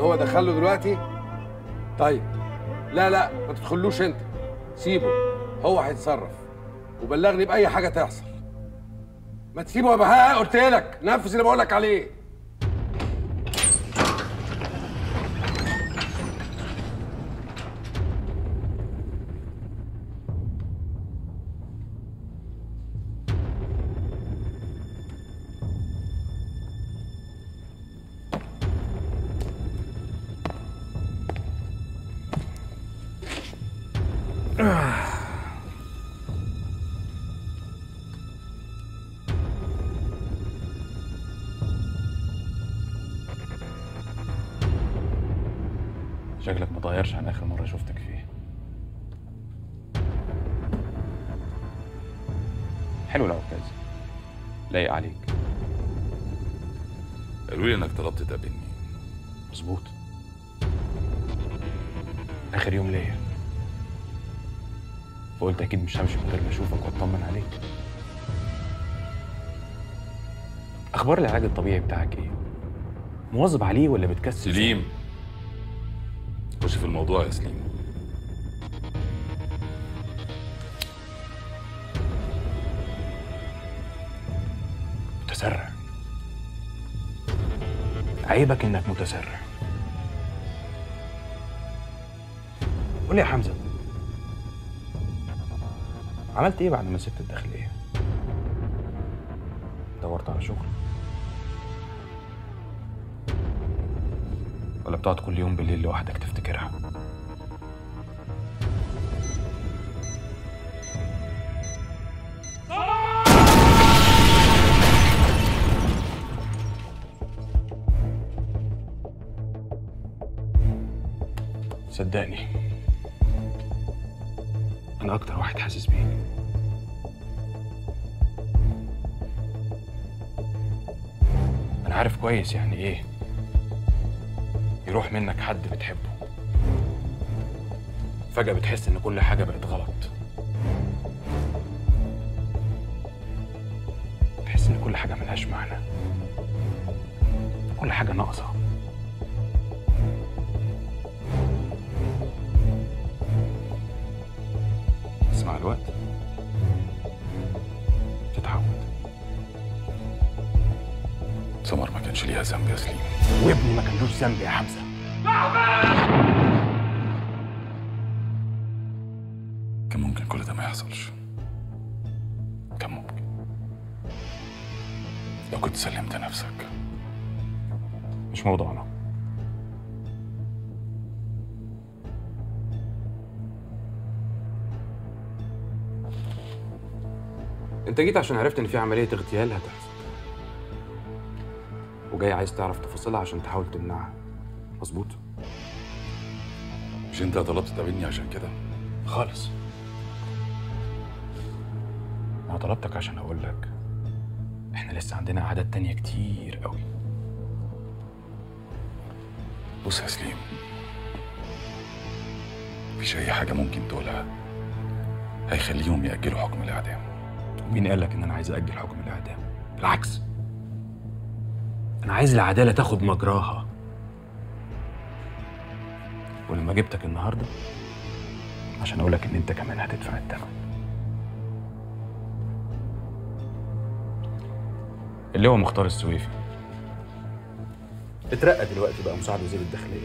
هو دخله دلوقتي طيب لا لا ما تدخلوش انت سيبه هو هيتصرف وبلغني باي حاجه تحصل ما تسيبه يا بهاء قلت لك نفذ اللي بقول لك عليه شكلك متغيرش عن اخر مره شفتك فيه حلو العكاز لايق عليك قالوا لي انك طلبت تقابلني مظبوط اخر يوم ليا فقلت اكيد مش همشي من غير ما اشوفك واطمن عليك اخبار العلاج الطبيعي بتاعك ايه مواظب عليه ولا بتكسل سليم خش في الموضوع يا سليم متسرع عيبك انك متسرع قول لي يا حمزه عملت ايه بعد ما سبت الداخليه دورت على شغل ولا بتقعد كل يوم بالليل لوحدك تفتكرها صدقني انا اكتر واحد حاسس بيك انا عارف كويس يعني ايه يروح منك حد بتحبه فجأة بتحس ان كل حاجة بقت غلط تحس ان كل حاجة ملهاش معنى كل حاجة ناقصة بس مع الوقت تتعود سمر ما كانش ليها ذنب يا سليم وابني ما كانلوش ذنب يا حمزة كان ممكن كل ده ما يحصلش كان ممكن لو كنت سلمت نفسك مش موضوعنا انت جيت عشان عرفت ان في عملية اغتيال هتحصل وجاي عايز تعرف تفاصيلها عشان تحاول تمنعها مظبوط مش انت طلبت تقابلني عشان كده خالص انا طلبتك عشان اقول لك احنا لسه عندنا اعداد تانية كتير قوي بص يا سليم مفيش اي حاجه ممكن تقولها هيخليهم ياجلوا حكم الاعدام مين قال لك ان انا عايز اجل حكم الاعدام بالعكس انا عايز العداله تاخد مجراها ولما جبتك النهارده عشان اقول لك ان انت كمان هتدفع الثمن اللي هو مختار السويفي اترقى دلوقتي بقى مساعد وزير الداخليه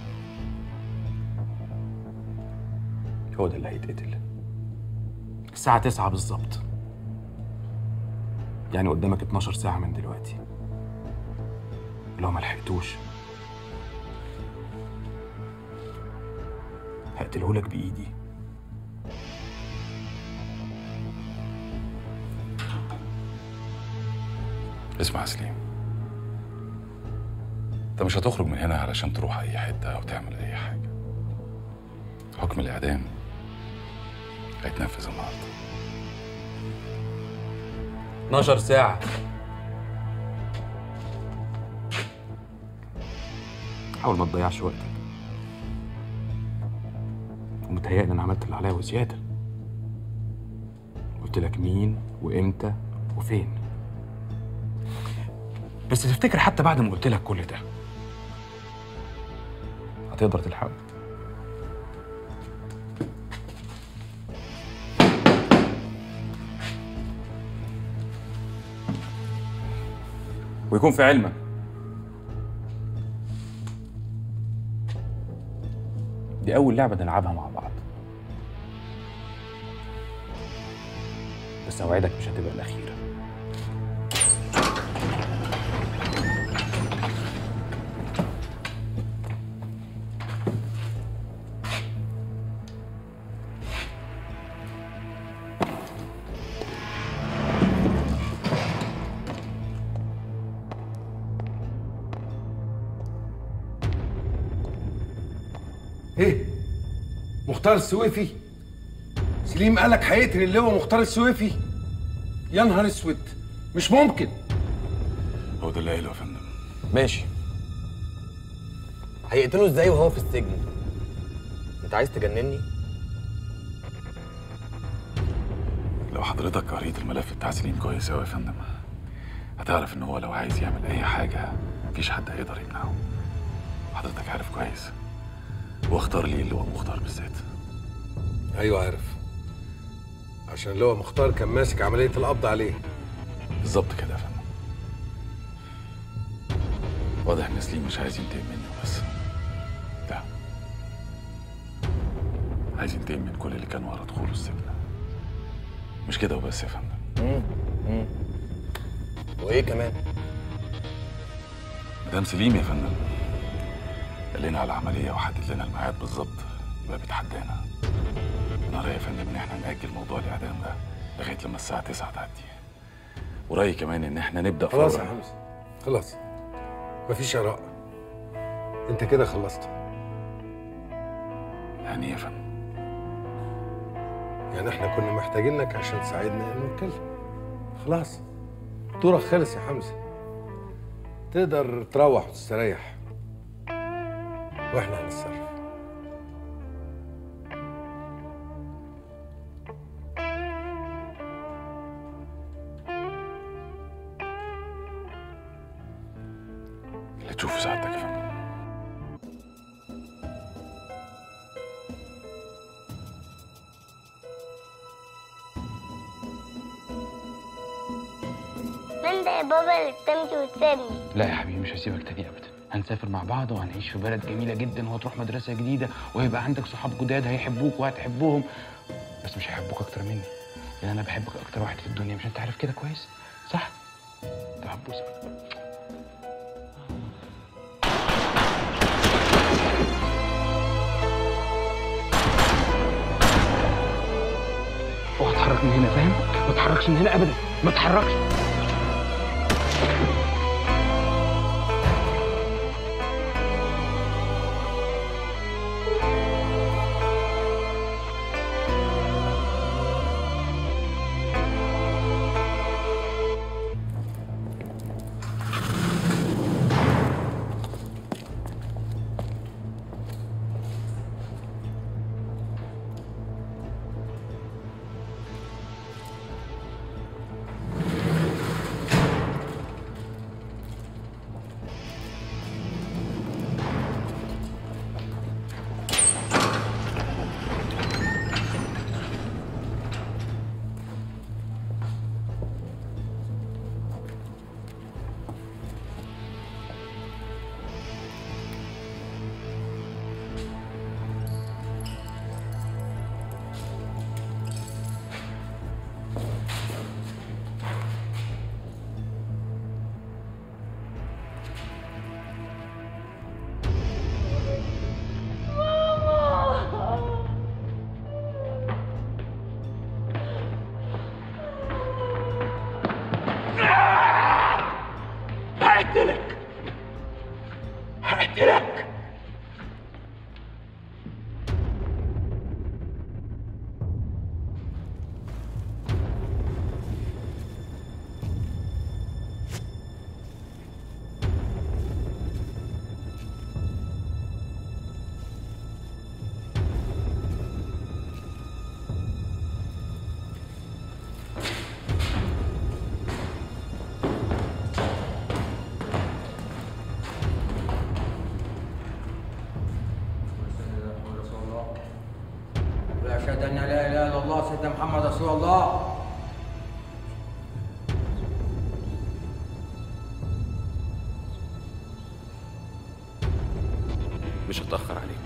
هو ده اللي هيتقتل الساعة 9 بالظبط يعني قدامك 12 ساعة من دلوقتي لو ما لحقتوش هقتلهولك بإيدي اسمع يا سليم انت مش هتخرج من هنا علشان تروح اي حته او تعمل اي حاجه حكم الاعدام هيتنفذ النهارده 12 ساعة حاول ما تضيعش وقتك ومتهيألي أنا عملت اللي عليا وزيادة قلت لك مين وإمتى وفين بس تفتكر حتى بعد ما قلت لك كل ده هتقدر تلحقه ويكون في علمك دي أول لعبة نلعبها مع بعض بس أوعدك مش هتبقى الأخيرة ايه مختار السويفي سليم قالك هيقتل اللي هو مختار السويفي يا نهار اسود مش ممكن هو ده اللي قايله يا فندم ماشي هيقتله ازاي وهو في السجن انت عايز تجنني لو حضرتك قريت الملف بتاع سليم كويس قوي يا فندم هتعرف ان هو لو عايز يعمل اي حاجه مفيش حد هيقدر يمنعه حضرتك عارف كويس هو اختار ليه اللي هو مختار بالذات ايوه عارف عشان اللي هو مختار كان ماسك عمليه القبض عليه بالظبط كده يا فندم واضح ان سليم مش عايز ينتقم مني بس لا عايز ينتقم من كل اللي كان ورا دخوله السجن مش كده وبس يا فندم وايه كمان مدام سليم يا فندم قال لنا على العملية وحدد لنا الميعاد بالظبط يبقى بيتحدانا أنا رأيي يا فندم إن إحنا نأجل موضوع الإعدام ده لغاية لما الساعة 9 تعدي ورأيي كمان إن إحنا نبدأ خلاص يا فورا حمزه خلاص مفيش اراء انت كده خلصت يعني إيه يا فندم يعني احنا كنا محتاجينك عشان تساعدنا انه نتكلم خلاص دورك خلص يا حمزه تقدر تروح وتستريح واحنا هنتصرف اللي تشوفه سعادتك يا فندم من ده يا بابا اللي بتمشي وتسيبني لا يا حبيبي مش هسيبك تاني ابدا هنسافر مع بعض وهنعيش في بلد جميله جدا وهتروح مدرسه جديده وهيبقى عندك صحاب جداد هيحبوك وهتحبهم بس مش هيحبوك اكتر مني لان انا بحبك اكتر واحد في الدنيا مش انت عارف كده كويس صح طب هبوسك اوعى تتحرك من هنا فاهم ما تتحركش من هنا ابدا ما تتحركش اله الا الله سيدنا محمد رسول الله مش هتاخر عليك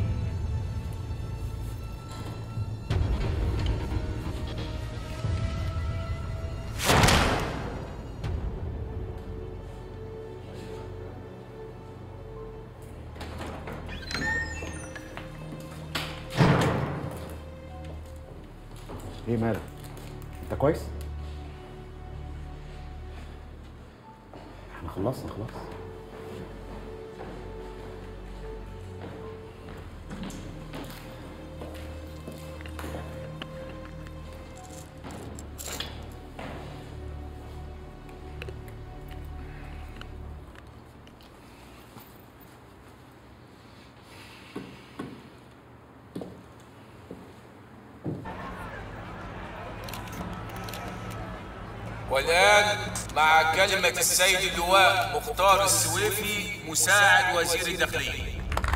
ايه مالك؟ انت كويس؟ احنا خلصنا خلاص والآن مع كلمة السيد اللواء مختار السويفي مساعد وزير الداخلية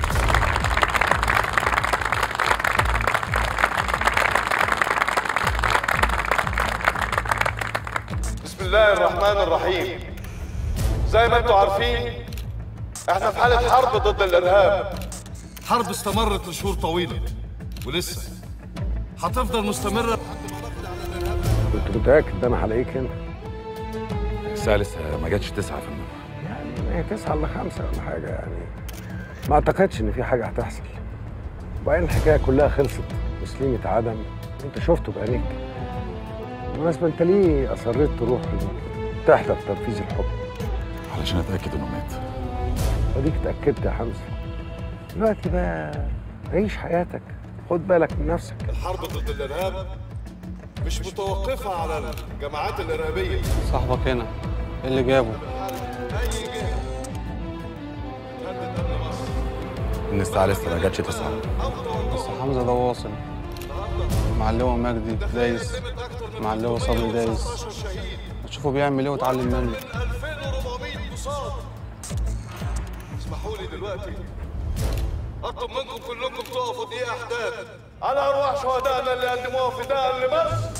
بسم الله الرحمن الرحيم زي ما انتم عارفين احنا في حالة حرب ضد الارهاب حرب استمرت لشهور طويلة ولسه هتفضل مستمرة كنت متاكد ده انا هلاقيك هنا الساعه لسه ما جاتش تسعة في النوم يعني هي تسعة ولا خمسة ولا حاجة يعني ما اعتقدش ان في حاجة هتحصل وبعدين الحكاية كلها خلصت وسليم اتعدم وانت شفته بعينيك بالمناسبة انت ليه اصريت تروح تحضر تنفيذ الحكم علشان اتاكد انه مات وديك اتأكدت يا حمزة دلوقتي بقى عيش حياتك خد بالك من نفسك الحرب ضد الارهاب مش متوقفة على الجماعات الارهابية صاحبك هنا إيه اللي جابه اي جهة تهدد امن مصر ان الساعه لسه ما جاتش تسعة بس حمزة ده واصل مع اللواء مجدي دايس مع اللواء صبري دايس هتشوفه بيعمل ايه وتعلم منه 2400 مصاب اسمحوا لي دلوقتي اطلب منكم كلكم تقفوا دقيقة احداث على ارواح شهدائنا اللي قدموها فداء لمصر